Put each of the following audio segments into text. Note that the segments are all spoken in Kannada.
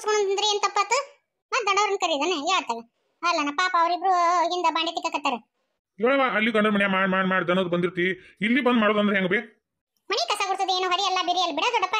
ಕೂಡ್ಸ್ಕೊಂಡ್ರಿ ಏನ್ ತಪ್ಪಾತು ಮತ್ ದೊಡ್ಡವ್ರನ್ನ ಕರೀದಾನೆ ಹೇಳ್ತಾಗ ಅಲ್ಲನ ಪಾಪ ಅವ್ರಿಬ್ರು ಹಿಂದ ಬಾಂಡೆ ತಿಕ್ಕಕತ್ತಾರ ಹೇಳವ ಅಲ್ಲಿ ಗಂಡನ ಮನೆ ಮಾಡಿ ಮಾಡಿ ಮಾಡಿ ದನದ್ ಬಂದಿರ್ತಿ ಇಲ್ಲಿ ಬಂದ್ ಮಾಡೋದಂದ್ರೆ ಹೆಂಗ ಬೇ ಮನಿ ಕಸ ಗುಡ್ಸೋದು ಏನು ಹೊರಿ ಎಲ್ಲ ಬಿರಿ ಅಲ್ಲಿ ಬಿಡ ದೊಡ್ಡಪ್ಪ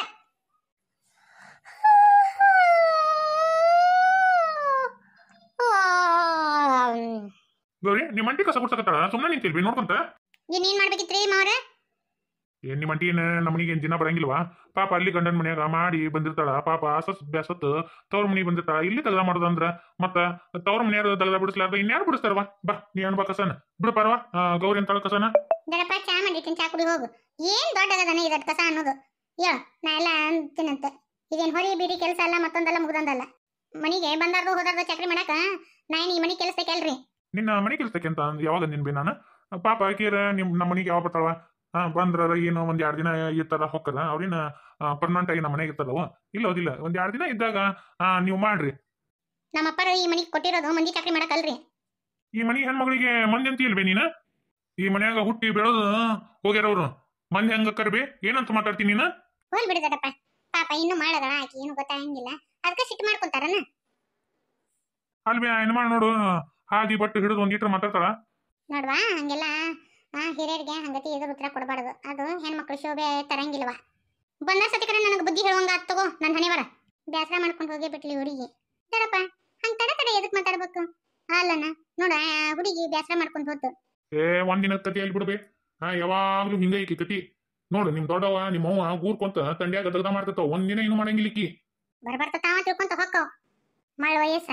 ಗೌರಿ ನಿಮ್ಮ ಅಂಟಿ ಕಸ ಕೊಡ್ಸಕತ್ತಾಳ ಸುಮ್ಮನೆ ನಿಂತಿಲ್ವಿ ನೋಡ್ಕೊಂತ ಇನ್ನೇನ್ ಮಾಡ್ಬೇಕಿತ್ರಿ ಮಾವ್ರ ಏನ್ ನಿಮ್ಮ ಅಂಟಿ ಏನ ನಮ್ಮನಿಗೆ ಏನ್ ದಿನ ಬರಂಗಿಲ್ವಾ ಪಾಪ ಅಲ್ಲಿ ಗಂಡನ ಮನ್ಯಾಗ ಮಾಡಿ ಬಂದಿರ್ತಾಳ ಪಾಪ ಸಸ್ ಬ್ಯಾಸತ್ ತವ್ರ ಮನಿಗೆ ಬಂದಿರ್ತಾಳ ಇಲ್ಲಿ ತಗದ ಮಾಡೋದಂದ್ರ ಮತ್ತ ತವ್ರ ಮನ್ಯಾಗ ತಗದ ಬಿಡಿಸ್ಲಾರ್ದ ಇನ್ಯಾರು ಬಿಡಿಸ್ತಾರವಾ ಬಾ ನೀ ಅನ್ಬಾ ಕಸನ ಬಿಡು ಪರವಾ ಗೌರಿ ಅಂತಾಳ ಕಸನ ದೊಡ್ಡಪ್ಪ ಚಾ ಮಾಡಿಟ್ಟಿನ ಚಾ ಕುಡಿ ಹೋಗು ಏನ್ ದೊಡ್ಡದನ ಇದಟ್ ಕಸ ಅನ್ನೋದು ಹೇಳ ನಾ ಎಲ್ಲ ಅಂತೀನಂತ ಇದೇನ್ ಹೊರಿ ಬಿಡಿ ಕೆಲಸ ಅಲ್ಲ ಮತ್ತೊಂದಲ್ಲ ಮುಗ್ದೊಂದಲ್ಲ ಮನಿಗೆ ಬಂದಾರ್ದು ಹೋದಾರ್ದು ಚಕ್ರಿ ಮಾಡಾಕ ನಾ ಏನ್ ಈ ಮನಿ ಕೆಲಸ ಕೆಲ್ರಿ ನಿನ್ನ ಮನೆ ಕೆಲ್ಸಕ್ಕೆ ಅಂತ ಯಾವಾಗ ನಿನ್ ಬಿ ನಾನು ಪಾಪ ಆಕಿರ ನಿಮ್ ನಮ್ಮ ಮನೆಗೆ ಯಾವಾಗ ಬರ್ತಾಳ ಹಾ ಬಂದ್ರ ಏನು ಒಂದ್ ಎರಡ್ ದಿನ ಇರ್ತಾರ ಹೊಕ್ಕದ ಅವ್ರಿನ ಪರ್ಮನೆಂಟ್ ಆಗಿ ನಮ್ಮ ಮನೆಗೆ ಇರ್ತಾರವ ಇಲ್ಲ ಓದಿಲ್ಲ ಒಂದ್ ಎರಡ್ ದಿನ ಇದ್ದಾಗ ಆ, ನೀವು ಮಾಡ್ರಿ ನಮ್ಮ ಅಪ್ಪರು ಈ ಮನಿಗೆ ಕೊಟ್ಟಿರೋದು ಮಂದಿ ಚಕ್ರಿ ಮಾಡಕಲ್ರಿ ಈ ಮನಿ ಹೆಣ್ಮಗಳಿಗೆ ಮಂದಿ ಅಂತ ಇಲ್ವೇ ನೀನ ಈ ಮನ್ಯಾಗ ಹುಟ್ಟಿ ಬೆಳೆದು ಹೋಗ್ಯಾರವ್ರು ಮಂದಿ ಹಂಗ ಕರ್ಬಿ ಏನಂತ ಮಾತಾಡ್ತೀನಿ ನೀನ ಹೋಲ್ ಬಿಡು ದೊಡ್ಡಪ್ಪ ಪಾಪ ಇನ್ನು ಮಾಡದಳ ಆಕಿ ಏನು ಗೊತ್ತಾಗಂಗಿಲ್ಲ ಅದಕ್ಕೆ ಸಿಟ್ಟು ಮಾಡ್ಕೊಂತಾರನ ಅಲ್ವೇ ಹೆಣ್ಣು ಮಾಡಿ ನೋಡು ಹಾದಿ ಬಟ್ಟು ಹಿಡಿದು ಒಂದ್ ಲೀಟರ್ ಮಾತಾಡ್ತಾಳ ನೋಡ್ವಾ ಹಂಗೆಲ್ಲ ಆ ಹಿರಿಯರಿಗೆ ಹಂಗತಿ ಎದುರು ಉತ್ತರ ಕೊಡಬಾರ್ದು ಅದು ಹೆಣ್ಮಕ್ಳು ಶೋಭೆ ತರಂಗಿಲ್ವ ಬಂದ ಸತಿ ಕಡೆ ನನಗೆ ಬುದ್ಧಿ ಹೇಳುವಂಗ ಆತ್ ತಗೋ ನನ್ನ ಹಣೆವರ ಬೇಸರ ಮಾಡ್ಕೊಂಡು ಹೋಗೇ ಬಿಟ್ಲಿ ಹುಡುಗಿ ತಡಪ್ಪ ಹಂಗ ತಡ ತಡ ಎದಕ್ ಮಾತಾಡ್ಬೇಕು ಅಲ್ಲನ ನೋಡ ಆ ಹುಡುಗಿ ಬೇಸರ ಮಾಡ್ಕೊಂಡು ಹೋತು ಏ ಒಂದಿನ ಕತಿ ಅಲ್ಲಿ ಬಿಡ್ಬೇ ಹಾ ಯಾವಾಗ್ಲೂ ಹಿಂಗ ಐತಿ ಕತಿ ನೋಡು ನಿಮ್ ದೊಡ್ಡವ ನಿಮ್ಮ ಅವ್ವ ಗೂರ್ಕೊಂತ ತಂಡ್ಯಾಗ ದಗದ ಮಾಡ್ತಿರ್ತಾವ ಒಂದಿನ ಏನು ಮಾಡಂಗಿಲ್ಲ ಈಕಿ ಬರ್ಬರ್ತ ತಾವ ತಿಳ್ಕೊಂತ ಹೊಕ್ಕವ್ ಮಳ ವಯಸ್ಸ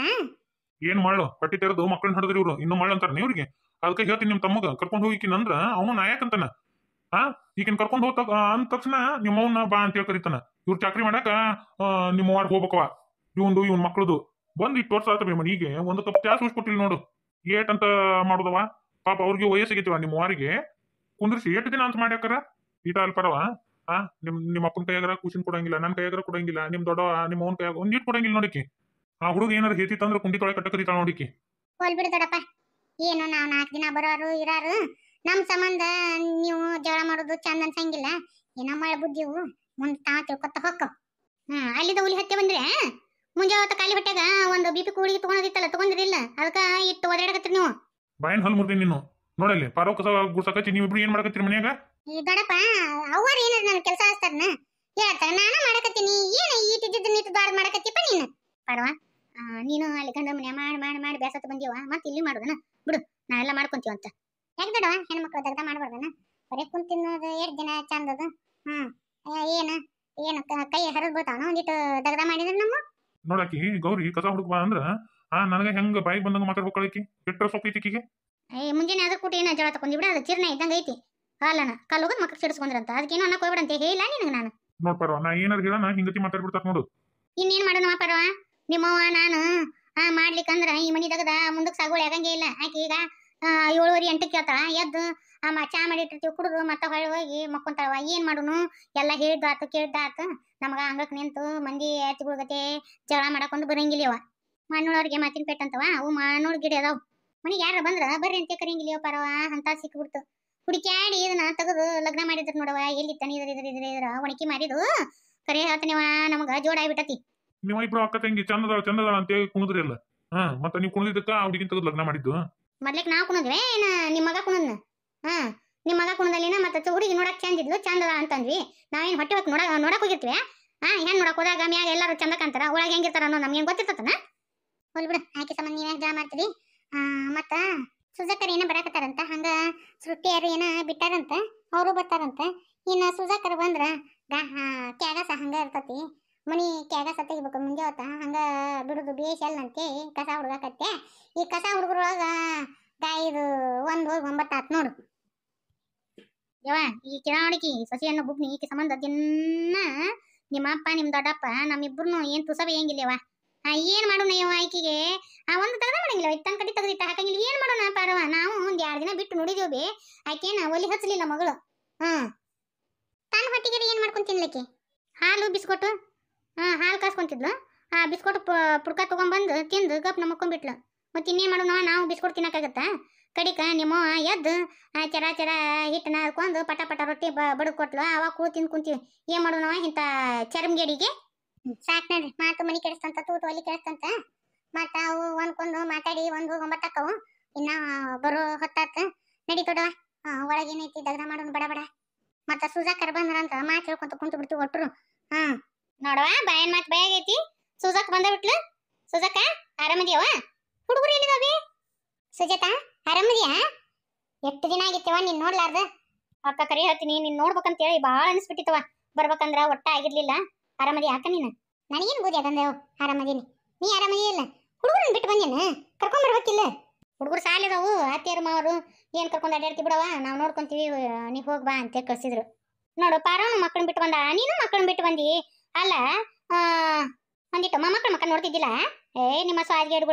ಏನ್ ಮಾಡು ಪಟ್ಟಿ ತೆರೆದು ಮಕ್ಕಳನ್ನ ಹಿಡಿದ್ರಿ ಇವ್ರು ಇನ್ನು ಮಳ್ಳ ಅಂತಾರ ಇವ್ರಿಗೆ ಅದಕ್ಕೆ ಹೇಳ್ತೀನಿ ನಿಮ್ ತಮ್ಮಗ ಕರ್ಕೊಂಡು ಹೋಗಿಕಿನ ಅಂದ್ರ ಅವನು ನಾಯಕ್ ಅಂತಾನ ಆ ಈಗಿನ ಕರ್ಕೊಂಡು ಹೋದ ಅಂದ ತಕ್ಷಣ ನಿಮ್ಮ ಅವನ್ನ ಬಾ ಅಂತ ಹೇಳಿ ಕರಿತಾನ ಇವ್ರು ಚಾಕ್ರಿ ಮಾಡಾಕ ಆ, ನಿಮ್ಮ ವಾಡ್ ಹೋಗ್ಬೇಕವ ಇವಂದು ಇವನ್ ಮಕ್ಳದು ಬಂದ್ ಇಟ್ಟು ವರ್ಷ ಆತ ಮನಿಗೆ ಒಂದು ಕಪ್ ಚಾ ಕೊಟ್ಟಿಲ್ಲ ನೋಡು ಏಟ್ ಅಂತ ಮಾಡುದವ ಪಾಪ ಅವ್ರಿಗೆ ವಯಸ್ಸಿಗಿತ್ವ ನಿಮ್ಮ ವಾರಿಗೆ ಕುಂದ್ರಿಸಿ ಏಟ್ ದಿನ ಅಂತ ಮಾಡ್ಯಾಕರ ಈಟ ಅಲ್ಪರವ ಆ ನಿಮ್ ನಿಮ್ಮ ಅಪ್ಪನ ಕೈಯಾಗರ ಕುಸಿನ್ ಕೊಡಂಗಿಲ್ಲ ನನ್ನ ಕೈಯಾಗರ ಕೊಡಂಗಿಲ್ಲ ನಿಮ್ ದೊಡ್ಡ ನಿಮ್ಮ ಅವನ ಕೈಯಾಗ ಒಂದಿಟ್ ಕೊಡಂಗಿಲ್ಲ ನೋಡಿಕಿ ಆ ಹುಡುಗ ಏನಾರ ಹೇತಿತ್ತಂದ್ರ ಕುಂಡಿ ತೊಳೆ ಕಟ್ಟ ಕರಿತಾಳ ನೋಡಿಕಿ ಹೋಲ್ ಬಿಡು ದೊಡ್ಡಪ್ಪ ಏನು ನಾವು ನಾಲ್ಕು ದಿನ ಬರೋರು ಇರಾರು ನಮ್ ಸಂಬಂಧ ನೀವು ಜಗಳ ಮಾಡೋದು ಚಂದ ಅನ್ಸಂಗಿಲ್ಲ ಏನೋ ಮಳೆ ಬುದ್ಧಿವು ಮುಂದೆ ತಾ ತಿಳ್ಕೊತ ಹೊಕ್ಕವ್ ಹ್ಮ್ ಅಲ್ಲಿದ ಹುಲಿ ಹತ್ತೆ ಬಂದ್ರೆ ಮುಂಜಾವತ್ತ ಖಾಲಿ ಹೊಟ್ಟಾಗ ಒಂದು ಬಿ ಪಿ ಕೂಡಿಗೆ ತಗೊಂಡಿತ್ತಲ್ಲ ತಗೊಂಡಿರಿಲ್ಲ ಅದಕ್ಕ ಇಟ್ಟು ಒದಾಡಕತ್ತೀರಿ ನೀವು ಬಾಯನ್ ಹಲ್ ಮುರ್ತೀನಿ ನೀನು ನೋಡಲ್ಲಿ ಪಾರೋ ಕಸ ಗುಡ್ಸಕತ್ತಿ ನೀವು ಇಬ್ರು ಏನ್ ಮಾಡಕತ್ತೀರಿ ಮನ್ಯಾಗ ಈ ದೊಡ್ಡಪ್ಪ ಅವ್ವಾರ ಏನಾರ ನನ್ ಕೆಲಸ ಹಚ್ತಾರನ ಹೇಳ್ತಾರ ನಾನು ಮಾಡಕತ್ತೀನಿ ಏನ ಈಟಿದ್ದ ನಿಂತು ದಾಡ್ ಮಾಡಕತ್ತಿಪ್ಪ ನೀನು ಪರವ ಆ, ನೀನು ಅಲ್ಲಿ ಗಂಡ ಮನೆ ಮಾಡಿ ಮಾಡಿ ಮಾಡಿ ಬೇಸತ್ತು ಬಂದೀವ ಮತ್ತೆ ಇಲ್ಲಿ ಮಾಡುದನ ಬಿಡು ನಾ ಎಲ್ಲ ಮಾಡ್ಕೊಂತೀವ ಅಂತ ಯಾಕೆ ದೊಡ್ಡವ ಹೆಣ್ಮಕ್ಳು ದಗ್ದ ಮಾಡ್ಬಾರ್ದನ ಬರೀ ಕುಂತ್ ತಿನ್ನೋದು ಎರಡು ದಿನ ಚಂದದು ಹ್ಮ್ ಆ, ಏನ ಏನು ಕ- ಕೈ ಹರಿದ್ ಬಿಡ್ತಾವನ ಒಂದಿಟ್ಟು ದಗ್ದ ಮಾಡಿದ್ರೆ ನಮ್ಮ ನೋಡಾಕಿ ಗೌರಿ ಕಸ ಹುಡುಕ್ ಬಾ ಅಂದ್ರ ಆ ನನಗ ಹೆಂಗ ಬಾಯಿಗೆ ಬಂದಂಗ ಮಾತಾಡ್ಬೇಕಳಕಿ ಕೆಟ್ಟ ಸೊಕ್ಕೈತಿಕಿಗೆ ಏ ಮುಂಜಾನೆ ಅದ್ರ ಕೂಟಿ ಏನೋ ಜಳ ತಗೊಂಡಿ ಬಿಡ ಅದು ಚಿರ್ನ ಇದ್ದಂಗೆ ಐತಿ ಅಲ್ಲನ ಕಲ್ ಹೋಗೋದು ಮಕ್ಕಳು ಸಿಡಿಸ್ಕೊಂಡ್ರಂತ ಅದಕ್ಕೇನು ಅನ್ನಕ್ಕೆ ಹೋಗ್ಬಿಡಂತೆ ಹೇಳಿಲ್ಲ ನಿನಗೆ ನಾನು ನೋಡ್ ಪರ್ವ ನಾ ಏನಾರ ಹೇಳನ ಹಿಂಗತಿ ಮಾತಾಡ್ಬಿಡ್ತಾರ ನೋಡು ಇನ್ನೇನ್ ಮಾಡೋಣವ ಪರವ ನಿಮ್ಮವ್ವ ನಾನು ಆ ಮಾಡ್ಲಿಕ್ಕಂದ್ರ ಈ ಮನಿದಾಗದ ಮುಂದಕ್ಕೆ ಸಾಗುವಳಿ ಆಗಂಗೆ ಇಲ್ಲ ಆಕೆ ಈಗ ಆ, ಏಳುವರೆ ಎಂಟಕ್ಕೆ ಕೇಳ್ತಾಳ ಎದ್ದು ಆ ಮ- ಚಾ ಮಾಡಿಟ್ಟಿರ್ತೀವಿ ಕುಡಿದು ಮತ್ತೆ ಹೊಳ್ಳಿ ಹೋಗಿ ಮಕ್ಕೊಂತಾಳವ ಏನ್ ಮಾಡುನು ಎಲ್ಲ ಹೇಳಿದ್ದಾತು ಕೇಳಿದ್ದಾತು ನಮಗ ಅಂಗಕ್ ನಿಂತು ಮಂದಿ ಎತ್ತಿಗುಳ್ಗತೆ ಜಗಳ ಮಾಡಕೊಂಡು ಬರಂಗಿಲ್ಲವ ಮಣ್ಣುಳವ್ರಿಗೆ ಮಾತಿನ ಪೆಟ್ಟಂತವ ಅವು ಮಣ್ಣುಳ್ ಗಿಡ ಅದಾವ ಮನಿಗೆ ಯಾರ ಬಂದ್ರ ಬರ್ರಿ ಅಂತ ಕರಂಗಿಲ್ಲವ ಪರವ ಅಂತ ಸಿಕ್ಬಿಡ್ತು ಹುಡುಕ್ಯಾಡಿ ಇದನ್ನ ತೆಗೆದು ಲಗ್ನ ಮಾಡಿದ್ರು ನೋಡವ ಎಲ್ಲಿ ತನಿ ಇದ್ರ ಇದ್ರ ಇದ್ರ ಇದ್ರ ಒಣಕಿ ಮಾರಿದು ಕರೆ ಹೇಳ್ತಾನಿವ ನಮಗ ಜೋಡಾಗ್ಬಿಟ್ಟತಿ ನೀವ ಇಬ್ರು ಅಕ್ಕ ತಂಗಿ ಚಂದದಾಳ ಚಂದದಾಳ ಅಂತ ಹೇಳಿ ಕುಣಿದ್ರಿ ಅಲ್ಲ ಹಾ ಮತ್ತ ನೀವು ಕುಣಿದಿದ್ದಕ್ಕ ಆ ಹುಡುಗಿನ ತೆಗೆದು ಲಗ್ನ ಮಾಡಿದ್ದು ಮೊದ್ಲಿಕ್ ನಾವು ಕುಣದ್ವಿ ಏನ ನಿಮ್ಮ ಮಗ ಕುಣದ್ನ ಹಾ ನಿಮ್ಮ ಮಗ ಕುಣದಲ್ಲಿನ ಮತ್ತೆ ಹುಡುಗಿ ನೋಡಕ್ ಚಂದಿದ್ಲು ಚಂದದ ಅಂತಂದ್ವಿ ನಾವೇನ್ ಹೊಟ್ಟೆ ಹೊತ್ತು ನೋಡ ನೋಡಕ್ ಹೋಗಿರ್ತೀವಿ ಹಾ ಹೆಣ್ ನೋಡಕ್ ಹೋದಾಗ ಮ್ಯಾಗ ಎಲ್ಲಾರು ಚಂದ ಕಾಂತಾರ ಒಳಗೆ ಹೆಂಗಿರ್ತಾರ ಅನ್ನೋ ನಮ್ಗೇನ್ ಗೊತ್ತಿರ್ತತನ ಹೋಲ್ ಬಿಡು ಆಕೆ ಸಂಬಂಧ ನೀವ್ ಜಗಳ ಮಾಡ್ತೀರಿ ಆ ಮತ್ತ ಸುಜಾಕರ್ ಏನ ಬರಾಕತ್ತಾರಂತ ಹಂಗ ಸೃಷ್ಟಿಯರು ಏನ ಬಿಟ್ಟಾರಂತ ಅವರು ಬರ್ತಾರಂತ ಇನ್ನ ಸುಜಾಕರ್ ಬಂದ್ರ ಗಾ ಕ್ಯಾಗಸ ಹಂಗ ಇರ್ತತಿ ಮನಿ ಕ್ಯಾಗಸ ತೆಗಿಬೇಕು ಮುಂಜಾವತ್ತ ಹಂಗ ಬಿಡುದು ಬೇಷ್ ಅಲ್ಲಂತೆ ಕಸ ಹುಡುಗಾಕತ್ತೆ ಈ ಕಸ ಹುಡುಗರೊಳಗ ಇದು ಒಂದ್ ಹೋಗಿ ಒಂಬತ್ತು ಆತ್ ನೋಡು ಯವ್ವ ಈ ಕಿರಾಣಿಕಿ ಸಸಿಯನ್ನು ಬುಬ್ನಿ ಈಕೆ ಸಂಬಂಧ ದಿನ ನಿಮ್ಮ ಅಪ್ಪ ನಿಮ್ ದೊಡ್ಡಪ್ಪ ನಮ್ಮಿಬ್ರು ಏನ್ ತುಸಬೆ ಹೆಂಗಿಲ್ಲವ ಆ ಏನ್ ಮಾಡೋಣ ಯವ್ವ ಆಕಿಗೆ ಆ ಒಂದು ತೆಗ್ದ ಮಾಡಂಗಿಲ್ಲ ಇತ್ತನ್ ಕಡಿ ತೆಗ್ದಿಟ್ಟ ಹಾಕಂಗಿಲ್ಲ ಏನ್ ಮಾಡೋಣ ಪಾರವ ನಾವು ಒಂದ್ ಎರಡ್ ದಿನ ಬಿಟ್ಟು ನೋಡಿದೇವಿ ಬೇ ಆಕೇನ ಒಲಿ ಹಚ್ಚಲಿಲ್ಲ ಮಗಳು ಹ್ಮ್ ತನ್ನ ಹೊಟ್ಟಿಗೆ ಏನ್ ಮಾಡ್ಕೊಂಡ್ ತಿನ್ಲಿಕ್ಕೆ ಹಾಲು ಬಿಸ್ಕೊಟ್ಟು ಹಾ ಹಾಲು ಕಾಸ್ಕೊಂತಿದ್ಲು ಆ ಬಿಸ್ಕೊಟ್ ಪುಡ್ಕ ತಗೊಂಡ್ಬಂದು ತಿಂದು ಗಪ್ ನಮ್ಮಕ್ಕೊಂಡ್ಬಿಟ್ಲು ಮತ್ತೆ ಇನ್ನೇನ್ ಮಾಡೋಣ ನಾವು ಬಿಸ್ಕೊಟ್ ತಿನ್ನಕ್ಕಾಗತ್ತಾ ಕಡಿಕ ನಿಮ್ಮ ಎದ್ದು ಆ ಚರ ಚರ ಹಿಟ್ಟನ್ನ ಹರ್ಕೊಂಡು ಪಟ ಪಟ ರೊಟ್ಟಿ ಬ ಬಡದ್ ಕೊಟ್ಲು ಅವಾಗ ಕೂತ್ ತಿಂದು ಕುಂತೀವಿ ಏನ್ ಮಾಡೋಣ ಇಂಥ ಚರ್ಮಗೇಡಿಗೆ ಸಾಕ್ ನೋಡ್ರಿ ಮಾತು ಮನಿ ಕೆಡಿಸ್ತಂತ ತೂತು ಅಲ್ಲಿ ಕೆಡಿಸ್ತಂತ ಮತ್ತ ಅವು ಒಂದ್ಕೊಂದು ಮಾತಾಡಿ ಒಂದು ಒಂಬತ್ತಕ್ಕವು ಇನ್ನ ಬರೋ ಹೊತ್ತಾತ ನಡಿ ತೊಡವ ಒಳಗೇನೈತಿ ದಗದ ಮಾಡೋಣ ಬಡ ಬಡ ಮತ್ತ ಸುಜಾಕರ್ ಬಂದ್ರಂತ ಮಾತು ಹೇಳ್ಕೊಂತ ಕುಂತು ಬಿಡ್ತೀವಿ ಒಟ್ರು ಹಾ ನೋಡವ ಬಾಯನ್ ಮಾತು ಬಾಯಾಗೈತಿ ಸುಜಾಕ್ ಬಂದ ಬಿಟ್ಲು ಸುಜಾಕ ಆರಾಮದಿಯವ ಹುಡುಗರು ಎಲ್ಲಿದಾವೆ ಸುಜಾತ ಆರಾಮದಿಯಾ ಎಷ್ಟು ದಿನ ಆಗಿತ್ತವ ನೀನ್ ನೋಡ್ಲಾರ್ದ ಅಕ್ಕ ಕರಿ ಹೇಳ್ತೀನಿ ನೀನ್ ನೋಡ್ಬೇಕಂತ ಹೇಳಿ ಬಾಳ ಅನಿಸ್ಬಿಟ್ಟಿತ್ತವ ಬರ್ಬೇಕಂದ್ರ ಒಟ್ಟ ಆಗಿರ್ಲಿಲ್ಲ ಆರಾಮದಿ ಯಾಕ ನೀನು ನನಗೇನು ಬೂದಿ ಅದಂದೇವು ಆರಾಮದೀನಿ ನೀ ಆರಾಮದಿ ಇಲ್ಲ ಹುಡುಗರನ್ನ ಬಿಟ್ಟು ಬಂದೇನ ಕರ್ಕೊಂಡ್ ಬರ್ಬೇಕಿಲ್ಲ ಹುಡುಗರು ಸಾಲಿದವು ಅತ್ತಿಯರು ಮಾವರು ಏನ್ ಕರ್ಕೊಂಡ್ ಅಡ್ಡಾಡ್ತಿ ಬಿಡವ ನಾವು ನೋಡ್ಕೊಂತೀವಿ ನೀ ಹೋಗ್ ಬಾ ಅಂತ ಕಳ್ಸಿದ್ರು ನೋಡು ಪಾರವನು ಮಕ್ಕಳನ್ನ ಬಿಟ್ಟು ಬಂದ ನೀನು ಮಕ್ಕಳನ್ನ ಬಿಟ್ಟು ಬಂದಿ ಅಲ್ಲ ಆ, ಒಂದಿಟ್ಟು ಮೊಮ್ಮಕ್ಕಳ ಮಕ್ಕ ನೋಡ್ತಿದ್ದಿಲ್ಲ ಏ ನಿಮ್ಮ ಸ್ವಾದಿಗೇಡುಗಳ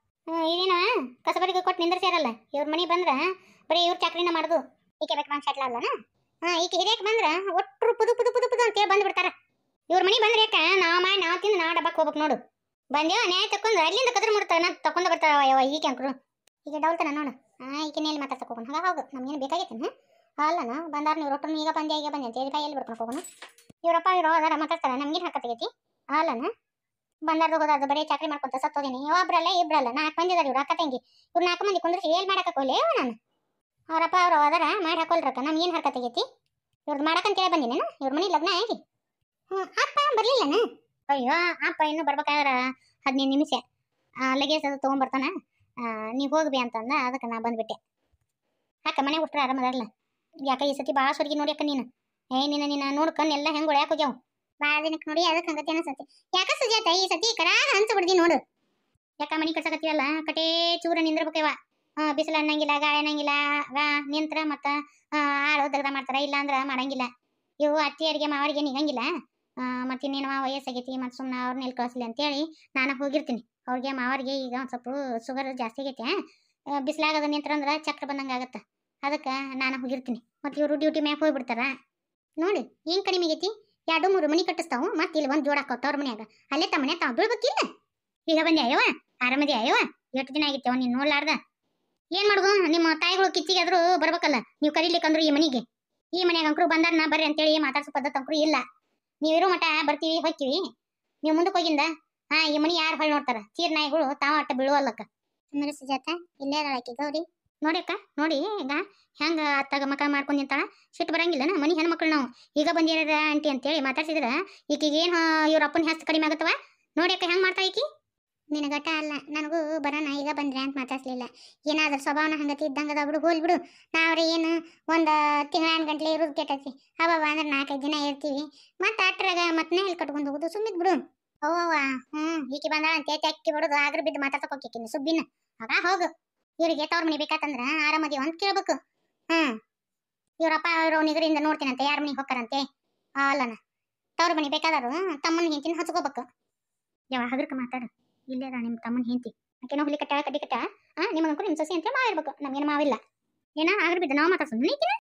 ಇದೇನ ಕಸಬರಿಗೆ ಕೊಟ್ಟು ನಿಂದ್ರಸ್ಯಾರಲ್ಲ ಇವ್ರ ಮನೆ ಬಂದ್ರ ಬರೀ ಇವ್ರ ಚಾಕ್ರಿನ ಮಾಡುದು ಈಕೆ ಬೇಕು ಬಂದ್ ಶಟ್ಲ ಅಲ್ಲನ ಹಾ ಈಕೆ ಹಿರಿಯಕ್ ಬಂದ್ರ ಒಟ್ರು ಪುದು ಪುದು ಪುದು ಪುದು ಅಂತೇಳಿ ಬಂದ್ ಬಿಡ್ತಾರ ಇವ್ರ ಮನೆ ಬಂದ್ರೆ ಯಾಕ ನಾವ್ ಮಾಡಿ ನಾವ್ ತಿಂದು ನಾವ್ ಡಬ್ಬಕ್ ಹೋಗ್ಬೇಕು ನೋಡು ಬಂದೇವ ನ್ಯಾಯ ತಕೊಂಡ್ ಅಲ್ಲಿಂದ ಕದ್ರ ಮಾಡ್ತಾರ ನಾ ತಕೊಂಡ ಬರ್ತಾವ ಯಾವ ಈಕೆ ಅಂಕ್ರು ಈಗ ಡೌಲ್ತಾನ ನೋಡು ಹಾ ಈಕೆ ನೇಲಿ ಮಾತಾಡ್ಸಕ್ ಹೋಗೋಣ ಹಾಗ ಹೌದು ನಮ್ಗೇನು ಬೇಕಾಗೈತೆ ಅಲ್ಲನ ಬಂದಾರ ನೀವು ರೊಟ್ಟನು ಈಗ ಬಂದೆ ಈಗ ಬಂದೆ ಅಂತ ಎಲ್ಲಿ ಬಿಡ್ಕೊಂಡು ಹೋಗೋಣ ಇವ್ರಪ್ಪ ಇವ್ರು ಹೋದಾರ ಮಾತಾಡ್ತಾರ ನಮ್ಗೇನು ಹಾಕತ್ತಾಗೈತಿ ಅಲ್ಲನ ಬಂದಾರ್ದು ಹೋದಾರ್ದು ಬರೀ ಚಾಕ್ರಿ ಮಾಡ್ಕೊಂತ ಸತ್ತೋದೀನಿ ಒಬ್ರಲ್ಲ ಇಬ್ರಲ್ಲ ನಾಲ್ಕು ಮಂದಿ ಅದಾರ ಇವ್ರು ಅಕ್ಕ ತಂಗಿ ಇವ್ರು ನಾಲ್ಕು ಮಂದಿ ಕುಂದ್ರಿಸಿ ಏನ್ ಮಾಡಕ್ ಹಾಕೋಲಿ ನಾನು ಅವ್ರಪ್ಪ ಅವ್ರು ಹೋದಾರ ಮಾಡಿ ಹಾಕೊಳ್ರಕ್ಕ ನಮ್ಗೆ ಏನು ಹರ್ಕತ್ತಾಗೈತಿ ಇವ್ರದ್ದು ಮಾಡಕ್ಕಂತ ಹೇಳಿ ಬಂದಿನೇನು ಇವ್ರ ಮನೆ ಲಗ್ನ ಆಗಿ ಹ್ಞೂ ಅಪ್ಪ ಬರ್ಲಿಲ್ಲನ ಅಯ್ಯೋ ಅಪ್ಪ ಇನ್ನು ಬರ್ಬೇಕಾದ್ರ ಹದಿನೈದು ನಿಮಿಷ ಲಗೇಜ್ ಅದು ತೊಗೊಂಬರ್ತಾನ ನೀವು ಹೋಗ್ಬಿ ಅಂತಂದ ಅದಕ್ಕೆ ನಾ ಬಂದ್ಬಿಟ್ಟೆ ಅಕ್ಕ ಮನೆ ಬಿಟ್ರೆ ಆರಾಮದಾರಲ್ಲ ಯಾಕ ಈ ಸತಿ ಭಾಳ ಸ್ವರ್ಗಿ ನೋಡಿ ಅಕ್ಕ ನೀನು ಏ ನಿನ್ನ ನಿನ್ನ ನೋಡ್ಕೊಂಡು ಎಲ್ಲ ಹೆಂಗೆ ಒಳ್ಯಾಕ ಹೋಗ್ಯಾವ ಭಾಳ ದಿನಕ್ಕೆ ನೋಡಿ ಅದಕ್ಕೆ ಹಂಗತಿ ಅನಿಸತಿ ಯಾಕ ಸುಜಾತ ಈ ಸತಿ ಕಡ ಹಂಚ ಬಿಡ್ದಿ ನೋಡು ಯಾಕ ಮನಿ ಕಟ್ಸಕತ್ತೀವಲ್ಲ ಕಟೇ ಚೂರ ನಿಂದ್ರಬೇಕವ ಹಾ ಬಿಸಿಲು ಅನ್ನಂಗಿಲ್ಲ ಗಾಳಿ ಅನ್ನಂಗಿಲ್ಲ ಗಾ ನಿಂತ್ರ ಮತ್ತ ಆ, ಆಳು ದಗದ ಮಾಡ್ತಾರ ಇಲ್ಲ ಅಂದ್ರ ಮಾಡಂಗಿಲ್ಲ ಇವು ಅತ್ತಿಯರಿಗೆ ಮಾವರಿಗೆ ನಿಗಂಗಿಲ್ಲ ಆ, ಮತ್ತ್ ಇನ್ನೇನು ವಯಸ್ಸಾಗೈತಿ ಮತ್ತೆ ಸುಮ್ಮನೆ ಅವ್ರನ್ನ ಎಲ್ಲಿ ಕಳಿಸ್ಲಿ ಅಂತೇಳಿ ನಾನು ಹೋಗಿರ್ತೀನಿ ಅವ್ರಿಗೆ ಮಾವರಿಗೆ ಈಗ ಒಂದು ಸ್ವಲ್ಪ ಶುಗರ್ ಜಾಸ್ತಿ ಆಗೈತೆ ಬಿಸಿಲಾಗದ ನಿಂತ್ರ ಅಂದ್ರೆ ಚಕ್ರ ಬಂದಂಗೆ ಆಗತ್ತೆ ಅದಕ್ಕೆ ನಾನು ಹೋಗಿರ್ತೀನಿ ಮತ್ತೆ ಇವರು ಡ್ಯೂಟಿ ಮ್ಯಾಗ ಹೋಗ್ಬಿಡ್ತಾರ ನೋಡಿ ಏನು ಕಡಿಮೆ ಆಗೈತಿ ಎರಡು ಮೂರು ಮನಿ ಕಟ್ಟಿಸ್ತಾವು ಮತ್ತೆ ಇಲ್ಲಿ ಒಂದು ಜೋಡ ಹಾಕೋತಾವ ಅವ್ರ ಮನ್ಯಾಗ ಅಲ್ಲೇ ತಮ್ಮ ಮನೆ ತಾವು ಬೀಳ್ಬೇಕಿಲ್ಲ ಈಗ ಬಂದೆ ಅಯ್ಯವ ಆರಾಮದಿ ಅಯ್ಯವ ಎಷ್ಟು ದಿನ ಆಗಿತ್ತೇವ ನೀನು ನೋಡ್ಲಾರ್ದ ಏನ್ ಮಾಡುದು ನಿಮ್ಮ ತಾಯಿಗಳು ಕಿಚ್ಚಿಗೆ ಆದ್ರೂ ಬರ್ಬೇಕಲ್ಲ ನೀವು ಕರೀಲಿಕ್ಕಂದ್ರು ಈ ಮನಿಗೆ ಈ ಮನ್ಯಾಗ ಅಂಕರು ಬಂದಾರನ ಬರ್ರಿ ಅಂತೇಳಿ ಮಾತಾಡ್ಸೋ ಪದ್ಧತಿ ಅಂಕರು ಇಲ್ಲ ನೀವಿರೋ ಮಠ ಬರ್ತೀವಿ ಹೋಗ್ತೀವಿ ನೀವು ಮುಂದಕ್ಕೆ ಹೋಗಿಂದ ಹಾ ಈ ಮನಿ ಯಾರು ಹೊಳ್ ನೋಡ್ತಾರ ಚೀರ್ ನಾಯಿಗಳು ತಾವ ಅಟ್ಟ ಬೀಳುವಲ್ಲಕ್ಕ ಸುಮ್ಮನೆ ಸುಜಾತ ಇಲ್ಲೇ ಅದಾಳ ಆಕಿ ಗೌರಿ ನೋಡ್ಯಕ್ಕ ನೋಡಿ ಈಗ ಹೆಂಗ ಅತ್ತಾಗ ಮಕ ಮಾಡ್ಕೊಂಡ್ ನಿಂತಾಳ ಸಿಟ್ಟು ಬರಂಗಿಲ್ಲನ ಮನಿ ಹೆಣ್ಮಕ್ಳು ನಾವು ಈಗ ಬಂದಿರ ಆಂಟಿ ಅಂತೇಳಿ ಮಾತಾಡ್ಸಿದ್ರ ಈಕಿಗೆ ಏನು ಇವ್ರ ಅಪ್ಪನ ಹೆಸ್ರು ಕಡಿಮೆ ಆಗತ್ತವ ನೋಡ್ಯಕ್ಕ ಹೆಂಗ್ ಮಾಡ್ತಾ ಈಕಿ ನಿನಗಟ ಅಲ್ಲ ನನಗೂ ಬರೋಣ ಈಗ ಬಂದ್ರೆ ಅಂತ ಮಾತಾಡ್ಸ್ಲಿಲ್ಲ ಏನಾದ್ರೂ ಸ್ವಭಾವನ ಹಂಗತಿ ಇದ್ದಂಗದ ಬಿಡು ಹೋಲ್ ಬಿಡು ನಾವ್ರಿ ಏನು ಒಂದು ತಿಂಗಳ ಗಂಟ್ಲೆ ಇರೋದು ಕೆಟ್ಟೈತಿ ಅವ ಅಂದ್ರೆ ನಾಲ್ಕೈದು ದಿನ ಇರ್ತೀವಿ ಮತ್ತೆ ಅಟ್ರಾಗ ಮತ್ತೆ ಹೇಳಿ ಕಟ್ಕೊಂಡು ಹೋಗುದು ಸುಮ್ಮಿದ್ ಬಿಡು ಅವ್ವ ಹ್ಮ್ ಈಕಿ ಬಂದಾಳ ಅಂತ ಅಕ್ಕಿ ಬಿಡುದು ಆಗ್ರ ಬಿದ್ದು ಮಾತಾಡ್ಸಕ್ ಹೋಗ್ಕಿನಿ ಸುಬ್ಬಿನ ಆಗ ಹೋಗು ಇವ್ರಿಗೆ ತವ್ರ ಮನಿ ಬೇಕಾತಂದ್ರ ಆರಾಮದಿವ ಅಂತ ಕೇಳ್ಬೇಕು ಹ್ಮ್ ಇವ್ರಪ್ಪ ಅವ್ರು ಅವನಿಗರಿಂದ ನೋಡ್ತೀನಂತೆ ಯಾರ ಮನಿಗೆ ಹೋಗ್ತಾರಂತೆ ಅಲ್ಲನ ತವ್ರ ಮನಿ ಬೇಕಾದರು ತಮ್ಮನ ಹೆಂಡತಿನ ಹಚ್ಕೋಬೇಕು ಯಾವ ಹಗರ್ಕ ಮಾತಾಡು ಇಲ್ಲೇ ಅದ ನಿಮ್ಮ ತಮ್ಮನ ಹೆಂಡತಿ ಆಕೆನೋ ಹುಲಿ ಕಟ್ಟ ಕಡ್ಡಿ ಕಟ್ಟ ಆ ನಿಮಗಂಕೂ ನಿಮ್ಮ ಸೊಸೆ ಅಂತ ಮಾವಿರ್ಬೇಕು ನಮ್ಗೇನು ಮಾವಿಲ್ಲ ಏನ ಆಗ್ರ ಬಿದ್ದು ನಾವು ಮಾತಾಡ್ಸೋದು